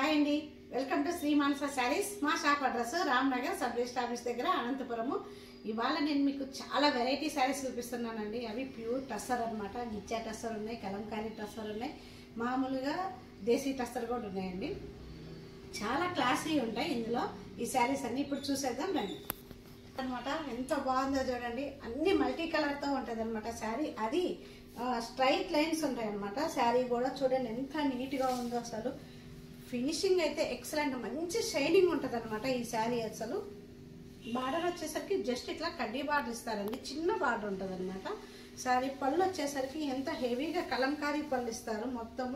hi అండి welcome to Shri Manasa saris మా shop address Ramnagar sub register office దగ్గర అనంతపురము ఇవాళ నేను మీకు చాలా వెరైటీ శారీస్ చూపిస్తున్నానండి అవి ప్యూర్ టస్సర్ అనమాట నిత్యా టస్సర్ ఉన్నాయి కలంకారీ టస్సర్ ఉన్నాయి మామూలుగా దేశీ టస్సర్ కూడా ఉన్నాయండి చాలా క్లాసీ ఉంటాయి ఇందులో ఈ శారీస్ అన్ని ఇప్పుడు చూసేద్దాం రండి అనమాట ఎంత బాగుందో చూడండి అన్ని మల్టీ కలర్ తో ఉంటది అనమాట శారీ అది స్ట్రైట్ లైన్స్ ఉంటాయి అనమాట శారీ కూడా చూడండి ఎంత నీట్ గా ఉందో అసలు ఫినిషింగ్ అయితే ఎక్సలెంట్ మంచి షైనింగ్ ఉంటది అనమాట ఈ శారీ అసలు బార్డర్ వచ్చేసరికి జస్ట్ ఇట్లా కడ్డీ బార్డర్ ఇస్తారండి చిన్న బార్డర్ ఉంటుంది అనమాట శారీ పళ్ళు వచ్చేసరికి ఎంత హెవీగా కలంకారీ పళ్ళు ఇస్తారు మొత్తము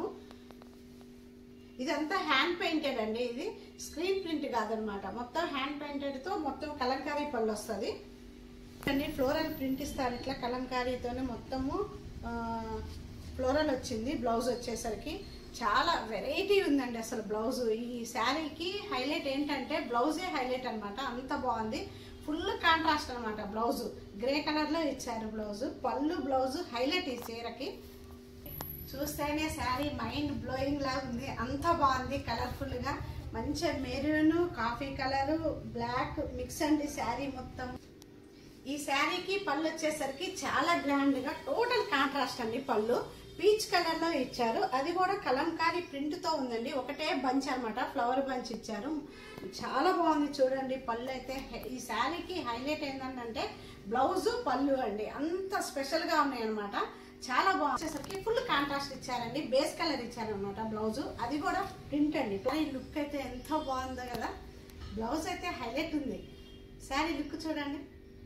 ఇదంతా హ్యాండ్ పెయింటెడ్ అండి ఇది స్క్రీన్ ప్రింట్ కాదనమాట మొత్తం హ్యాండ్ పెయింటెడ్ తో మొత్తం కలంకారీ పళ్ళు వస్తుంది అండి ఫ్లోరల్ ప్రింట్ ఇస్తారు ఇట్లా కలంకారీతోనే మొత్తము ఫ్లోరల్ వచ్చింది బ్లౌజ్ వచ్చేసరికి చాలా వెరైటీ ఉందండి అసలు బ్లౌజ్ ఈ శారీకి హైలైట్ ఏంటంటే బ్లౌజే హైలైట్ అనమాట అంత బాగుంది ఫుల్ కాంట్రాస్ట్ అనమాట బ్లౌజ్ గ్రే కలర్ లో ఇచ్చారు బ్లౌజ్ పళ్ళు బ్లౌజ్ హైలైట్ ఈ చీరకి చూస్తేనే శారీ మైండ్ బ్లోయింగ్ లాగా ఉంది అంత బాగుంది కలర్ఫుల్ గా మంచి maroon coffee colour black mix అండి శారీ మొత్తం ఈ శారీకి పళ్ళు వచ్చేసరికి చాలా గ్రాండ్ గా టోటల్ కాంట్రాస్ట్ అండి పళ్ళు పీచ్ కలర్ లో ఇచ్చారు అది కూడా కలంకారీ ప్రింట్ తో ఉందండి ఒకటే బంచ్ అనమాట ఫ్లవర్ బంచ్ ఇచ్చారు చాలా బాగుంది చూడండి పళ్ళు అయితే ఈ శారీకి హైలైట్ ఏంటంటే బ్లౌజ్ పళ్ళు అండి అంత స్పెషల్ గా ఉన్నాయి అనమాట చాలా బాగుంది వచ్చేసరికి ఫుల్ కాంట్రాస్ట్ ఇచ్చారండి బేస్ కలర్ ఇచ్చారనమాట బ్లౌజ్ అది కూడా ప్రింట్ అండి ఈ లుక్ అయితే ఎంత బాగుందో కదా బ్లౌజ్ అయితే హైలైట్ ఉంది శారీ లుక్ చూడండి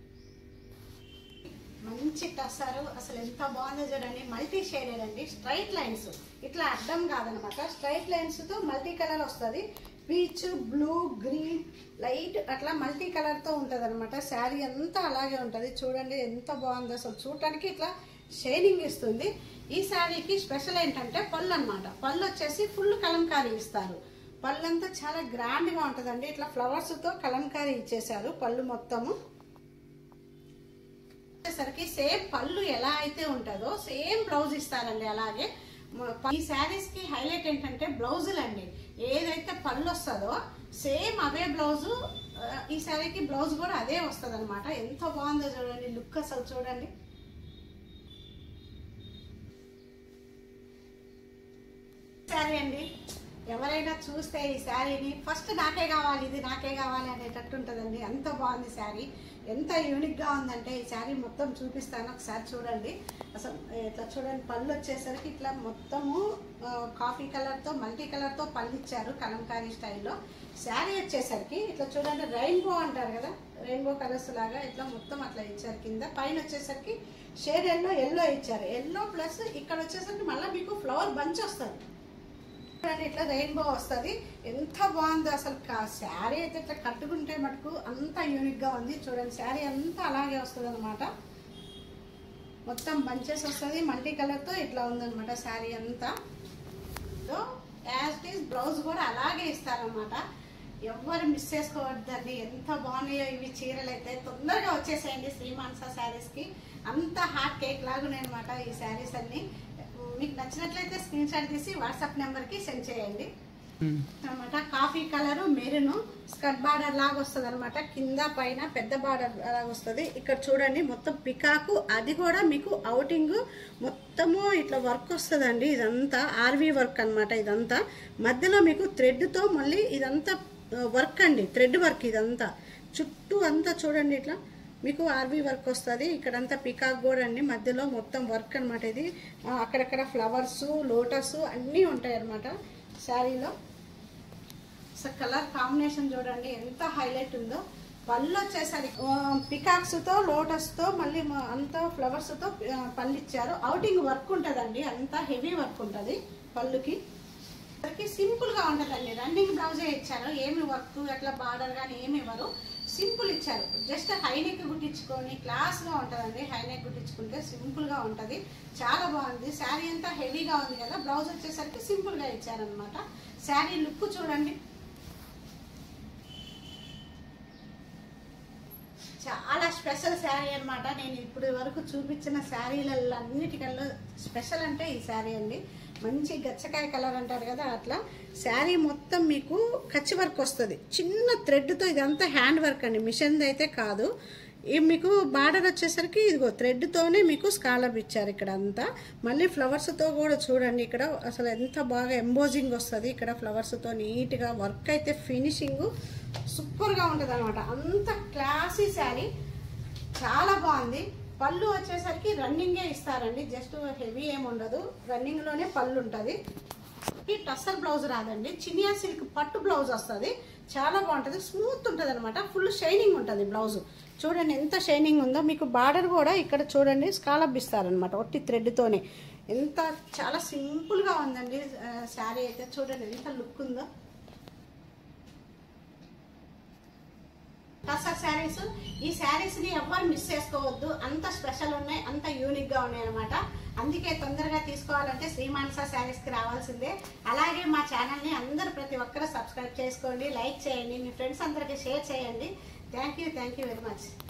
మంచి టసారు అసలు ఎంత బాగుందో చూడండి మల్టీ షేడెడ్ అండి స్ట్రైట్ లైన్స్ ఇట్లా అడ్డం కాదనమాట స్ట్రైట్ లైన్స్ తో మల్టీ కలర్ వస్తుంది పీచ్ బ్లూ గ్రీన్ లైట్ అట్లా మల్టీ కలర్ తో ఉంటది అనమాట శారీ అంతా అలాగే ఉంటది చూడండి ఎంత బాగుందో అసలు చూడటానికి ఇట్లా షైనింగ్ ఇస్తుంది ఈ శారీకి స్పెషల్ ఏంటంటే పళ్ళు అనమాట పళ్ళు వచ్చేసి ఫుల్ కలంకారీ ఇస్తారు పళ్ళు అంతా చాలా గ్రాండ్ గా ఉంటదండి ఇట్లా ఫ్లవర్స్ తో కలంకారీ ఇచ్చేసారు పళ్ళు మొత్తము వచ్చేసరికి సేమ్ పళ్ళు ఎలా అయితే ఉంటుందో సేమ్ బ్లౌజ్ ఇస్తారండి అలాగే ఈ శారీస్ కి హైలైట్ ఏంటంటే బ్లౌజులు అండి ఏదైతే పళ్ళు వస్తుందో సేమ్ అవే బ్లౌజు ఈ శారీకి బ్లౌజ్ కూడా అదే వస్తుంది అనమాట ఎంత బాగుందో చూడండి లుక్ అసలు చూడండి శారీ అండి ఎవరైనా చూస్తే ఈ శారీని ఫస్ట్ నాకే కావాలి ఇది నాకే కావాలి అనేటట్టు ఉంటుందండి అంత బాగుంది శారీ ఎంత యూనిక్గా ఉందంటే ఈ శారీ మొత్తం చూపిస్తాను ఒకసారి చూడండి అసలు ఇట్లా చూడండి పళ్ళు వచ్చేసరికి ఇట్లా మొత్తము కాఫీ కలర్తో మల్టీ కలర్తో పళ్ళు ఇచ్చారు కలంకారీ స్టైల్లో శారీ వచ్చేసరికి ఇట్లా చూడండి రెయిన్బో అంటారు కదా రెయిన్బో కలర్స్ లాగా ఇట్లా మొత్తం అట్లా ఇచ్చారు కింద పైన వచ్చేసరికి షేడ్ ఎల్లో ఎల్లో ఇచ్చారు ఎల్లో ప్లస్ ఇక్కడ వచ్చేసరికి మళ్ళీ మీకు ఫ్లవర్ బంచ్ వస్తుంది చూడండి ఇట్లా రెయిన్బో వస్తుంది ఎంత బాగుందో అసలు శారీ అయితే ఇట్లా కట్టుకుంటే మటుకు అంత యూనిక్ గా ఉంది చూడండి శారీ అంతా అలాగే వస్తుంది అనమాట మొత్తం బంచెస్ వస్తుంది మల్టీ కలర్ తో ఇట్లా ఉందన్నమాట శారీ అంతా యాజ్ ఇట్ ఈస్ బ్లౌజ్ కూడా అలాగే ఇస్తారనమాట ఎవ్వరు మిస్ చేసుకోవద్దండి ఎంత బాగున్నాయో ఇవి చీరలు అయితే తొందరగా వచ్చేసేయండి శ్రీమాన్స శారీస్కి అంత హాట్ కేక్ లాగున్నాయి అనమాట ఈ శారీస్ అన్ని మీకు నచ్చినట్లయితే స్క్రీన్ షాట్ తీసి వాట్సాప్ నెంబర్కి సెండ్ చేయండి అనమాట coffee colour maroon skirt border లాగా వస్తుంది అనమాట కింద పైన పెద్ద బార్డర్ లాగా వస్తుంది ఇక్కడ చూడండి మొత్తం పికాకు అది కూడా మీకు అవుటింగ్ మొత్తము ఇట్లా వర్క్ వస్తుందండి ఇదంతా ఆర్వీ వర్క్ అనమాట ఇదంతా మధ్యలో మీకు థ్రెడ్తో మళ్ళీ ఇదంతా వర్క్ అండి థ్రెడ్ వర్క్ ఇదంతా చుట్టూ అంతా చూడండి ఇట్లా మీకు ఆర్వీ వర్క్ వస్తుంది ఇక్కడంతా పికాక్ కూడా అండి మధ్యలో మొత్తం వర్క్ అనమాట ఇది అక్కడక్కడ ఫ్లవర్స్ లోటస్ అన్నీ ఉంటాయి అనమాట శారీలో సో కలర్ కాంబినేషన్ చూడండి ఎంత హైలైట్ ఉందో పళ్ళు వచ్చేసరికి పికాక్స్తో లోటస్తో మళ్ళీ అంతా ఫ్లవర్స్తో పళ్ళు ఇచ్చారు అవుటింగ్ వర్క్ ఉంటుందండి అంతా హెవీ వర్క్ ఉంటుంది పళ్ళుకి సింపుల్ గా ఉంటుందండి రన్నింగ్ బ్లౌజే ఇచ్చారు ఏమి వర్క్ అట్లా బార్డర్ కానీ ఏమి ఇవ్వరు సింపుల్ ఇచ్చారు జస్ట్ హైనెక్ కుట్టించుకొని క్లాస్ గా ఉంటుందండి హైనెక్ కుట్టించుకుంటే సింపుల్ గా ఉంటది చాలా బాగుంది శారీ అంతా హెవీగా ఉంది కదా బ్లౌజ్ వచ్చేసరికి సింపుల్ గా ఇచ్చారనమాట శారీ లుక్ చూడండి చాలా స్పెషల్ శారీ అనమాట నేను ఇప్పుడు వరకు చూపించిన శారీలలో అన్నిటికల్లో స్పెషల్ అంటే ఈ శారీ అండి మంచి గచ్చకాయ కలర్ అంటారు కదా అట్లా శారీ మొత్తం మీకు కచ్చి వర్క్ వస్తుంది చిన్న థ్రెడ్తో ఇదంతా హ్యాండ్ వర్క్ అండి మిషన్ అయితే కాదు ఈ మీకు బార్డర్ వచ్చేసరికి ఇదిగో థ్రెడ్తోనే మీకు స్కాలప్ ఇచ్చారు ఇక్కడ అంతా మళ్ళీ ఫ్లవర్స్తో కూడా చూడండి ఇక్కడ అసలు ఎంత బాగా ఎంబోజింగ్ వస్తుంది ఇక్కడ ఫ్లవర్స్తో నీట్గా వర్క్ అయితే ఫినిషింగ్ సూపర్గా ఉంటుంది అనమాట అంత క్లాసీ శారీ చాలా బాగుంది పళ్ళు వచ్చేసరికి రన్నింగే ఇస్తారండి జస్ట్ హెవీ ఏమి ఉండదు రన్నింగ్లోనే పళ్ళు ఉంటుంది ఈ టస్సర్ బ్లౌజ్ రాదండి చినియా సిల్క్ పట్టు బ్లౌజ్ వస్తుంది చాలా బాగుంటుంది స్మూత్ ఉంటుంది అనమాట ఫుల్ షైనింగ్ ఉంటుంది బ్లౌజ్ చూడండి ఎంత షైనింగ్ ఉందో మీకు బార్డర్ కూడా ఇక్కడ చూడండి స్కాలప్ ఇస్తారనమాట ఒట్టి థ్రెడ్తోనే ఎంత చాలా సింపుల్గా ఉందండి శారీ అయితే చూడండి ఎంత లుక్ ఉందో టసర్ శారీస్ ఈ శారీస్ ని ఎవ్వరు మిస్ చేసుకోవద్దు అంత స్పెషల్ ఉన్నాయి అంత యూనిక్ గా ఉన్నాయి అనమాట అందుకే తొందరగా తీసుకోవాలంటే శ్రీమానస శారీస్ కి రావాల్సిందే అలాగే మా ఛానల్ ని అందరూ ప్రతి ఒక్కరూ సబ్స్క్రైబ్ చేసుకోండి లైక్ చేయండి మీ ఫ్రెండ్స్ అందరికి షేర్ చేయండి thank you thank you very much